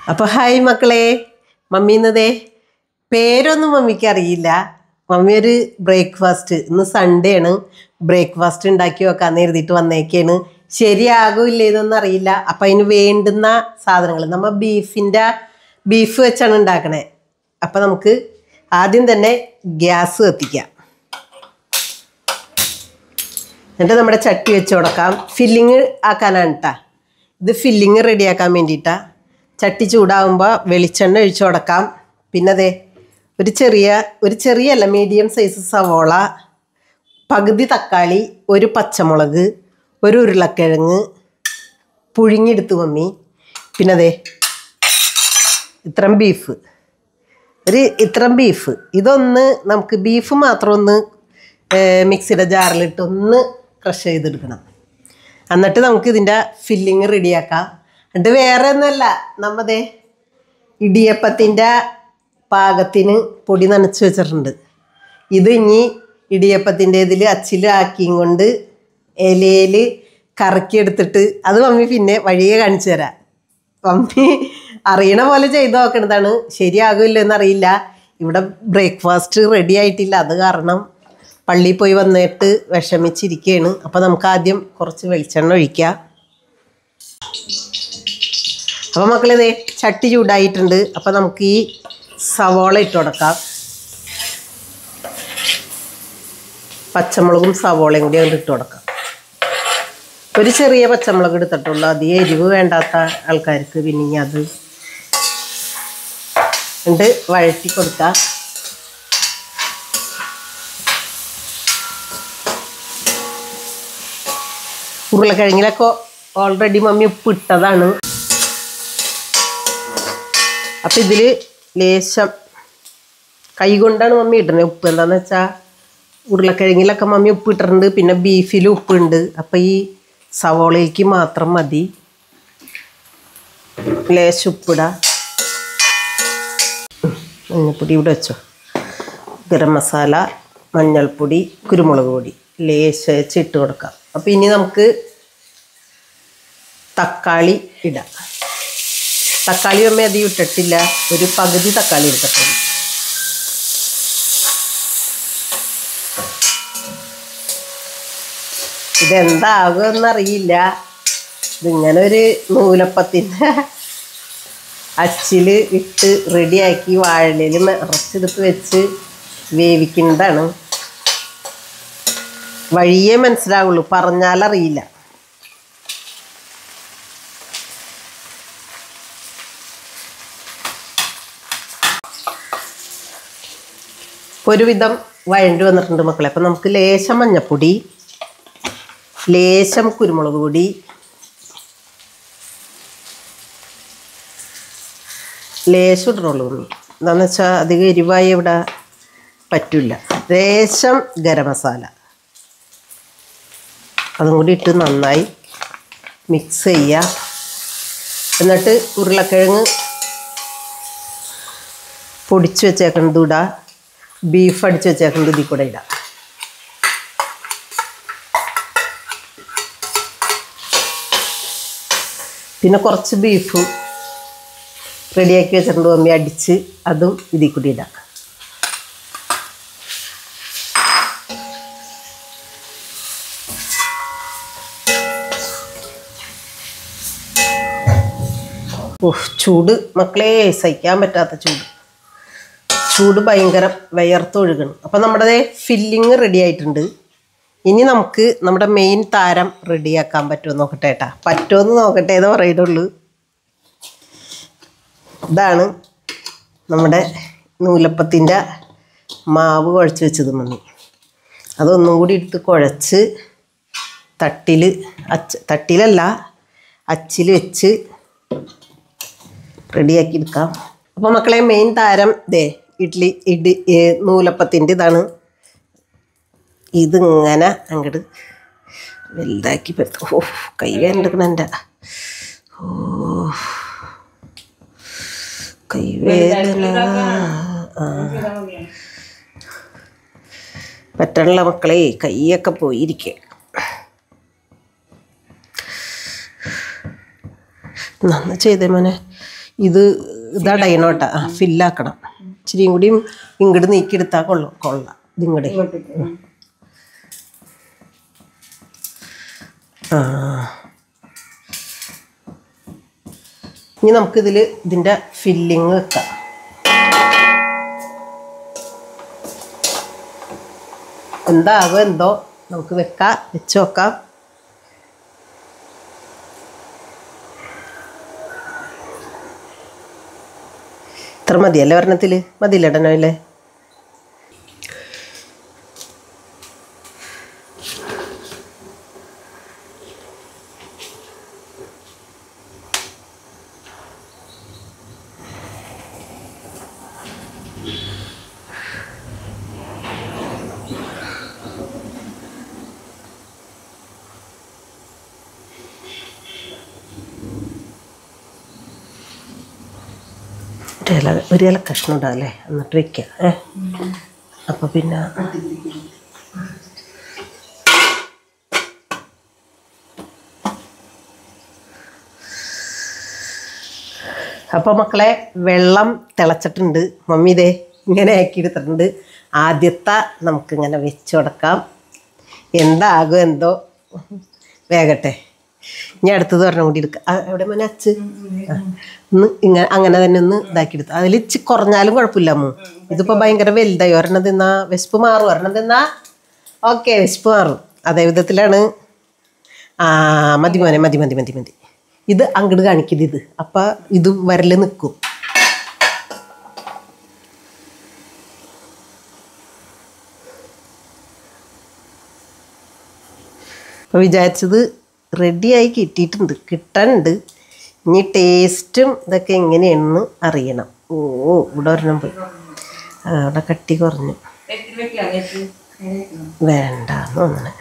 അപ്പോൾ ഹായ് മക്കളെ മമ്മി ഇന്നതേ പേരൊന്നും മമ്മിക്ക് അറിയില്ല മമ്മി ഒരു ബ്രേക്ക്ഫാസ്റ്റ് ഇന്ന് സൺഡേ ആണ് ബ്രേക്ക്ഫാസ്റ്റ് ഉണ്ടാക്കി വെക്കാന്ന് എഴുതിയിട്ട് വന്നേക്കാണ് ശരിയാകൂല്ല ഇതൊന്നും അറിയില്ല അപ്പം അതിന് വേണ്ടുന്ന സാധനങ്ങൾ നമ്മൾ ബീഫിൻ്റെ ബീഫ് വെച്ചാണ് ഉണ്ടാക്കണേ അപ്പം നമുക്ക് ആദ്യം തന്നെ ഗ്യാസ് കത്തിക്കാം എന്നിട്ട് നമ്മുടെ ചട്ടി വെച്ച് കൊടുക്കാം ഫില്ലിങ് ആക്കാനാണ് കേട്ടാ ഇത് ഫില്ലിങ് റെഡിയാക്കാൻ വേണ്ടിയിട്ടാ ചട്ടി ചൂടാവുമ്പോൾ വെളിച്ചെണ്ണ ഒഴിച്ചു കൊടുക്കാം പിന്നെ അതെ ഒരു ചെറിയ ഒരു ചെറിയല്ല മീഡിയം സൈസ് സവോള പകുതി തക്കാളി ഒരു പച്ചമുളക് ഒരു ഉരുളക്കിഴങ്ങ് പുഴുങ്ങിയെടുത്ത് മമ്മി പിന്നെ അതെ ഇത്രയും ബീഫ് ഒരു ഇത്രയും ബീഫ് ഇതൊന്ന് നമുക്ക് ബീഫ് മാത്രം ഒന്ന് ഏർ, മിക്സിയുടെ ജാറിലിട്ട് ഒന്ന് ക്രഷ് ചെയ്തെടുക്കണം എന്നിട്ട് നമുക്ക് ഇതിൻ്റെ ഫില്ലിങ് റെഡിയാക്കാം എന്നിട്ട് വേറെ ഒന്നുമല്ല നമ്മതേ ഇടിയപ്പത്തിൻ്റെ പാകത്തിന് പൊടി നനച്ച് വെച്ചിട്ടുണ്ട് ഇത് ഇനി ഇടിയപ്പത്തിൻ്റെ ഇതിൽ അച്ചിലാക്കിയും കൊണ്ട് ഇലയിൽ കറക്കി എടുത്തിട്ട് അത് മമ്മി പിന്നെ വഴിയെ കാണിച്ചു തരാം മമ്മി അറിയണ പോലെ ചെയ്ത് നോക്കണതാണ് ശരിയാകില്ല എന്നറിയില്ല ഇവിടെ ബ്രേക്ക്ഫാസ്റ്റ് റെഡി ആയിട്ടില്ല അത് കാരണം പള്ളിയിൽ പോയി വന്നിട്ട് വിഷമിച്ചിരിക്കുകയാണ് അപ്പോൾ നമുക്ക് ആദ്യം കുറച്ച് വെളിച്ചെണ്ണ ഒഴിക്കാം അപ്പോൾ മക്കളിതേ ചട്ടി ചൂടായിട്ടുണ്ട് അപ്പോൾ നമുക്ക് ഈ സവോള ഇട്ട് കൊടുക്കാം പച്ചമുളകും സവോളയും കൂടി അങ്ങോട്ട് ഇട്ട് കൊടുക്കാം ഒരു ചെറിയ പച്ചമുളക് എടുത്തിട്ടുള്ളൂ അധികം എരിവ് വേണ്ടാത്ത ആൾക്കാർക്ക് പിന്നെ ഇനി അത് ഉണ്ട് വഴറ്റി കൊടുക്കാം ഉരുളക്കിഴങ്ങിലൊക്കെ ഓൾറെഡി മമ്മി ഉപ്പ് ഇട്ടതാണ് അപ്പം ഇതിൽ ലേശം കൈ കൊണ്ടാണ് മമ്മി ഇടുന്നത് ഉപ്പ് എന്താന്ന് വെച്ചാൽ ഉരുളക്കിഴങ്ങിലൊക്കെ മമ്മി ഉപ്പ് ഇട്ടിട്ടുണ്ട് പിന്നെ ബീഫിൽ ഉപ്പുണ്ട് അപ്പം ഈ സവോളയ്ക്ക് മാത്രം മതി ലേശം ഉപ്പിടാം മഞ്ഞൾപ്പൊടി ഇവിടെ വെച്ചോ ഗരം മസാല മഞ്ഞൾപ്പൊടി കുരുമുളക് പൊടി ലേശം വെച്ച് ഇട്ട് കൊടുക്കാം അപ്പം ഇനി നമുക്ക് തക്കാളി ഇടാം തക്കാളി ഒന്നും അധികം ഇട്ടിട്ടില്ല ഒരു പകുതി തക്കാളി എടുത്തിട്ടുണ്ട് ഇതെന്താകുമെന്നറിയില്ല ഇതിങ്ങനെ ഒരു നൂലപ്പത്തിൻ്റെ അച്ചിൽ ഇട്ട് റെഡിയാക്കി വാഴലയിൽ നിറച്ചെടുത്ത് വെച്ച് വേവിക്കുന്നതാണ് വഴിയേ മനസ്സിലാവുള്ളൂ പറഞ്ഞാലറിയില്ല ഒരുവിധം വഴണ്ടി വന്നിട്ടുണ്ട് മക്കളെ അപ്പം നമുക്ക് ലേശം മഞ്ഞപ്പൊടി ലേശം കുരുമുളക് പൊടി ലേശം ഇടണുള്ളൂ ഉണ്ണി. എന്താണെന്ന് വെച്ചാൽ അധികം എരിവായി ഇവിടെ പറ്റില്ല ലേശം ഗരം മസാല അതും കൂടി ഇട്ട് നന്നായി മിക്സ് ചെയ്യുക എന്നിട്ട് ഉരുളക്കിഴങ്ങ് പൊടിച്ച് വെച്ചേക്കുന്നത് ഇടുക ബീഫ് അടിച്ച് വെച്ചേക്കുന്നത് ഇതിൽ കൂടെ ഇടാം പിന്നെ കുറച്ച് ബീഫും റെഡിയാക്കി വെച്ചിട്ടുണ്ട് മമ്മി അടിച്ച് അതും ഇതിൽ കൂടി ഇടാം ഓഹ് ചൂട് മക്കളെ സഹിക്കാൻ പറ്റാത്ത ചൂട് ചൂട് ഭയങ്കര വിയർത്തൊഴുകണം അപ്പം നമ്മുടെ ഫില്ലിങ് റെഡി ആയിട്ടുണ്ട് ഇനി നമുക്ക് നമ്മുടെ മെയിൻ താരം റെഡിയാക്കാൻ പറ്റുമോ നോക്കട്ടെ ഏട്ടാ പറ്റുമെന്ന് നോക്കട്ടെ എന്ന് പറയുന്നുള്ളൂ ഇതാണ് നമ്മുടെ നൂലപ്പത്തിൻ്റെ മാവ് കുഴച്ച് വെച്ചത് മമ്മി അതൊന്നും കൂടി എടുത്ത് കുഴച്ച് തട്ടിൽ അച്ച് തട്ടിലല്ല അച്ചിൽ വെച്ച് റെഡിയാക്കി എടുക്കാം അപ്പോൾ മക്കളെ മെയിൻ താരം ദേ ഇഡ്ഡലി ഇഡ്ഡി നൂലപ്പത്തിൻ്റെ ഇതാണ് ഇതിങ്ങനെ അങ്ങോട്ട് വലുതാക്കി പറ്റും ഓ കൈ വേണ്ടെടുക്കണം എൻ്റെ ഓ കൈവേദന ആ പറ്റണല്ല മക്കളെ കൈയൊക്കെ പോയിരിക്കുക നന്ന ചെയ്തേ മോനെ ഇത് ഇതടയണോട്ടാ ആ ഫില്ലാക്കണം ഇച്ചിരിയും കൂടിയും ഇങ്ങോട്ട് നീക്കിയെടുത്താൽ കൊള്ളും കൊള്ളാം ഇതിങ്ങടെ ആ ഇനി നമുക്കിതിൽ ഇതിൻ്റെ ഫില്ലിങ് വെക്കാം എന്താകും എന്തോ നമുക്ക് വെക്കാം വെച്ച് നോക്കാം ഇത്ര മതിയല്ലേ ഒരെണ്ണത്തിൽ മതിയില്ലടനോ അല്ലേ ഒരു ഇല ഒരു ഇല കഷ്ണം ഉണ്ടാവില്ലേ എന്നിട്ട് വെക്കുക ഏ അപ്പോൾ പിന്നെ അപ്പോൾ മക്കളെ വെള്ളം തിളച്ചിട്ടുണ്ട് മമ്മി ഇതേ ഇങ്ങനെ ആക്കി എടുത്തിട്ടുണ്ട് ആദ്യത്തെ നമുക്കിങ്ങനെ വെച്ച് കൊടുക്കാം എന്താകും എന്തോ വേഗട്ടെ ഞാൻ അടുത്തത് പറഞ്ഞ കൂടി എടുക്കാം ആ, എവിടെ മോനെ അച്ച് ആ. ഒന്ന് ഇങ്ങനെ അങ്ങനെ തന്നെ ഒന്ന് ഇതാക്കി എടുത്തു അതിൽ ഇച്ചി കുറഞ്ഞാലും കുഴപ്പമില്ല അമ്മു ഇതിപ്പോൾ ഭയങ്കര വലുതായി ഒരെണ്ണം തിന്നാ വിശപ്പ് മാറും ഒരെണ്ണം തിന്നാ ഓക്കെ വിശപ്പ് മാറും അതേ വിധത്തിലാണ് ആ മതി മോനെ മതി മതി മതി മതി ഇത് അങ്ങോട്ട് കാണിക്കരുത് ഇത് അപ്പം ഇത് വരല് നിൽക്കും അപ്പോൾ വിചാരിച്ചത് റെഡിയായി കിട്ടിയിട്ടുണ്ട് കിട്ടാനുണ്ട് ഇനി ടേസ്റ്റും ഇതൊക്കെ എങ്ങനെയാണെന്ന് അറിയണം ഓ ഇവിടെ ഒരെണ്ണം പോയി ആ, അവിടെ കട്ടി കുറഞ്ഞു വേണ്ട തോന്നണേ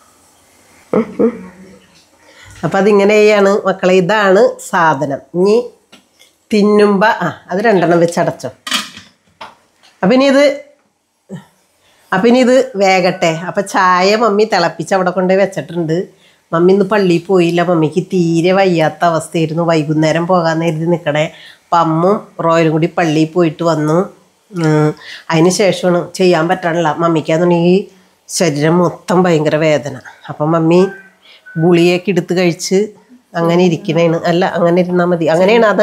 അപ്പം അതിങ്ങനെയാണ് മക്കളെ ഇതാണ് സാധനം ഇനി തിന്നുമ്പോൾ ആ അത് രണ്ടെണ്ണം വെച്ച് അടച്ചോ അപ്പം ഇനി ഇത് അപ്പം ഇനി ഇത് വേഗട്ടെ അപ്പം ചായ മമ്മി തിളപ്പിച്ച് അവിടെ കൊണ്ടുപോയി വെച്ചിട്ടുണ്ട് മമ്മി ഇന്ന് പള്ളിയിൽ പോയില്ല മമ്മിക്ക് തീരെ വയ്യാത്ത അവസ്ഥയായിരുന്നു വൈകുന്നേരം പോകാൻ കരുതി നിൽക്കണേ അപ്പം അമ്മും റോയലും കൂടി പള്ളിയിൽ പോയിട്ട് വന്നു ഉം, അതിന് ശേഷമാണ് ചെയ്യാൻ പറ്റാനില്ല മമ്മിക്കാന്നുണ്ടെങ്കിൽ ശരീരം മൊത്തം ഭയങ്കര വേദന അപ്പം മമ്മി ഗുളിയൊക്കെ എടുത്ത് കഴിച്ച് അങ്ങനെ ഇരിക്കണേണ് അല്ല അങ്ങനെ ഇരുന്നാൽ മതി അങ്ങനെയാണ് അത്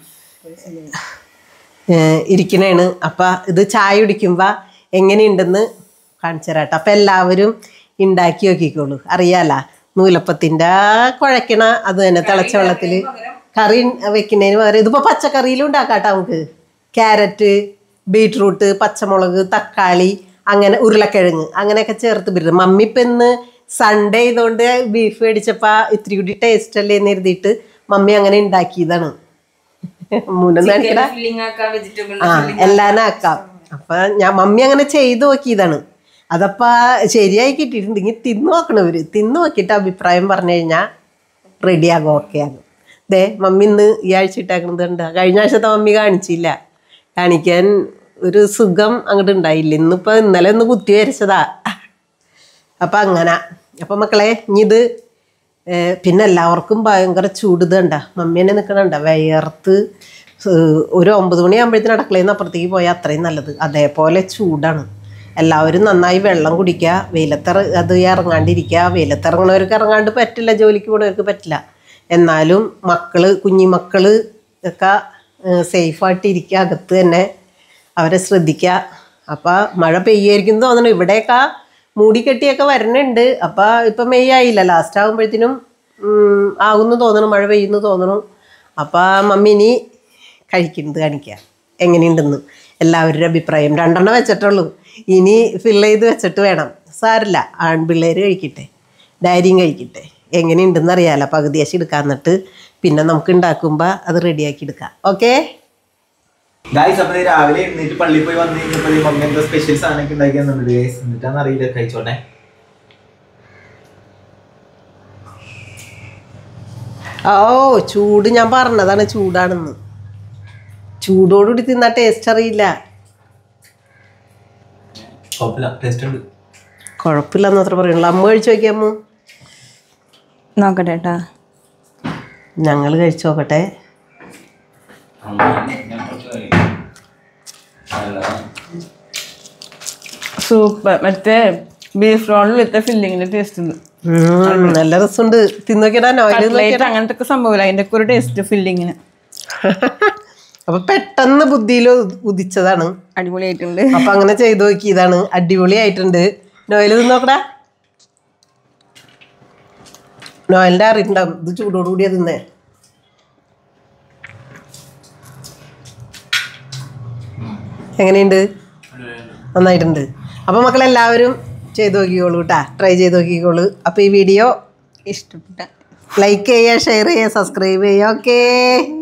ഏഹ് ഇരിക്കണേണ് അപ്പം ഇത് ചായ കുടിക്കുമ്പോൾ എങ്ങനെയുണ്ടെന്ന് കാണിച്ചു തരാട്ടോ അപ്പം എല്ലാവരും ഉണ്ടാക്കി നോക്കിക്കോളൂ അറിയാല നൂലപ്പത്തിൻ്റെ കുഴക്കണ അത് തന്നെ തിളച്ച വെള്ളത്തിൽ കറി വെക്കുന്നതിന് പകരം ഇതിപ്പോൾ പച്ചക്കറിയിലും ഉണ്ടാക്കാട്ടോ നമുക്ക് ക്യാരറ്റ് ബീട്രൂട്ട് പച്ചമുളക് തക്കാളി അങ്ങനെ ഉരുളക്കിഴങ്ങ് അങ്ങനെയൊക്കെ ചേർത്ത് ബിരുദം മമ്മി ഇപ്പം ഇന്ന് സൺഡേ ആയതുകൊണ്ട് ബീഫ് മേടിച്ചപ്പോൾ ഇത്തിരി കൂടി ടേസ്റ്റ് അല്ലേ എന്ന് എഴുതിയിട്ട് മമ്മി അങ്ങനെ ഉണ്ടാക്കിയതാണ് മൂന്നും കാണിക്കണ ഫില്ലിംഗ് ആക്കാം വെജിറ്റബിൾ ആ എല്ലാം ആക്കാം അപ്പൊ ഞാൻ മമ്മി അങ്ങനെ ചെയ്തു നോക്കിയതാണ് അതപ്പ ശരിയായി കിട്ടിയിട്ടുണ്ടെങ്കിൽ തിന്നു നോക്കണവര് തിന്നു നോക്കിയിട്ട് അഭിപ്രായം പറഞ്ഞു കഴിഞ്ഞാൽ റെഡിയാകും ഓക്കെ ആകും ദേ മമ്മി ഇന്ന് ഈ ആഴ്ച ഇട്ടാക്കുന്നത് കണ്ട കഴിഞ്ഞ ആഴ്ചത്തെ മമ്മി കാണിച്ചില്ല കാണിക്കാൻ ഒരു സുഖം അങ്ങോട്ട് ഉണ്ടായില്ല ഇന്നിപ്പോൾ ഇന്നലെ ഒന്ന് കുത്തി വരച്ചതാ അപ്പം അങ്ങനെ അപ്പം മക്കളെ ഇനി ഇത് ഏഹ്, പിന്നെ എല്ലാവർക്കും ഭയങ്കര ചൂട് ഇത് കണ്ട മമ്മി തന്നെ നിൽക്കണണ്ട വിയർത്ത് ഏഹ്, ഒരു ഒമ്പത് മണിയാകുമ്പോഴത്തേന് അടുക്കളയിൽ നിന്ന് അപ്പുറത്തേക്ക് പോയാൽ അത്രയും നല്ലത് അതേപോലെ ചൂടാണ് എല്ലാവരും നന്നായി വെള്ളം കുടിക്കുക വെയിലത്തിറ അത് ഇറങ്ങാണ്ടിരിക്കുക വെയിലത്തിറങ്ങണവർക്ക് ഇറങ്ങാണ്ട് പറ്റില്ല ജോലിക്ക് പോണവർക്ക് പറ്റില്ല എന്നാലും മക്കള് കുഞ്ഞിമക്കള് ഒക്കെ സേഫായിട്ട് ഇരിക്കുക അകത്ത് തന്നെ അവരെ ശ്രദ്ധിക്കുക അപ്പം മഴ പെയ്യായിരിക്കും എന്ന് തോന്നണം ഇവിടെയൊക്കെ മൂടിക്കെട്ടിയൊക്കെ വരുന്നുണ്ട് അപ്പം ഇപ്പം മെയ് ആയില്ല ലാസ്റ്റ് ആകുമ്പോഴത്തേനും ഉം, ആകുന്നു തോന്നണം മഴ പെയ്യുന്നു തോന്നണം അപ്പം മമ്മി ഇനി കഴിക്കുന്നത് കാണിക്കുക എങ്ങനെയുണ്ടെന്ന് എല്ലാവരുടെ അഭിപ്രായം രണ്ടെണ്ണം വെച്ചിട്ടുള്ളൂ ഇനി ഫില്ല് ചെയ്ത് വെച്ചിട്ട് വേണം സാരില്ല ആൺപിള്ളേർ കഴിക്കട്ടെ ഡയരിയും കഴിക്കട്ടെ എങ്ങനെയുണ്ടെന്ന് അറിയാലോ പകുതി അശി എടുക്കാൻ എന്നിട്ട് പിന്നെ നമുക്ക് ഉണ്ടാക്കുമ്പോൾ അത് റെഡിയാക്കി എടുക്കാം ഓക്കേ ഗായ്സ് അപ്പൊ ദേ രാവിലെ എഴുന്നേറ്റ് പള്ളിയിൽ പോയി വന്നു കഴിഞ്ഞപ്പോ ദേ മമ്മി എന്തോ സ്പെഷ്യൽ സാധനമൊക്കെ ഉണ്ടാക്കിയെന്നുണ്ട് ഗൈസ് എന്നിട്ടാന്ന് അറിയില്ല കഴിച്ചോട്ടെ ഓ ചൂട് ഞാൻ പറഞ്ഞതാണ് ചൂടാണെന്ന് ചൂടോടുകൂടി തിന്നാ ടേസ്റ്റ് അറിയില്ല കുഴപ്പമില്ല ടേസ്റ്റ് ഉണ്ട് കുഴപ്പമില്ലെന്ന് അത്ര പറയുള്ളൂ അമ്മ കഴിച്ചു നോക്കിയമ്മ നോക്കട്ടെ കേട്ടാ ഞങ്ങൾ കഴിച്ചു നോക്കട്ടെ സൂപ്പർ മറ്റേ ബീഫ് റോളിൽ ഇത്ത ഫില്ലിങ്ങിന്റെ ടേസ്റ്റ് ഉണ്ട് ഉം, നല്ല രസമുണ്ട് തിന്നോക്കിടാ നോയിൽ കട്ട്ലേറ്റ് അങ്ങനത്തെ ഒക്കെ സംഭവമില്ല അതിന്റെ ഒക്കെ ഒരു ടേസ്റ്റ് ഫില്ലിങ്ങിന് അപ്പൊ പെട്ടെന്ന് ബുദ്ധിയിൽ ഉദിച്ചതാണ് അടിപൊളിയായിട്ടുണ്ട് അപ്പൊ അങ്ങനെ ചെയ്തു നോക്കിയതാണ് അടിപൊളി ആയിട്ടുണ്ട് നോയൽ തിന്നോക്കടാ നോയലിന്റെ അറിയിട്ടുണ്ടാവും ഇത് ചൂടോടുകൂടിയാ തിന്നേ എങ്ങനെയുണ്ട് നന്നായിട്ടുണ്ട് അപ്പൊ മക്കളെല്ലാവരും ചെയ്ത് നോക്കിക്കോളൂ കേട്ടാ ട്രൈ ചെയ്ത് നോക്കിക്കോളൂ അപ്പൊ ഈ വീഡിയോ ഇഷ്ടപ്പെട്ട ലൈക്ക് ചെയ്യുക ഷെയർ ചെയ്യുക സബ്സ്ക്രൈബ് ചെയ്യുക ഓക്കേ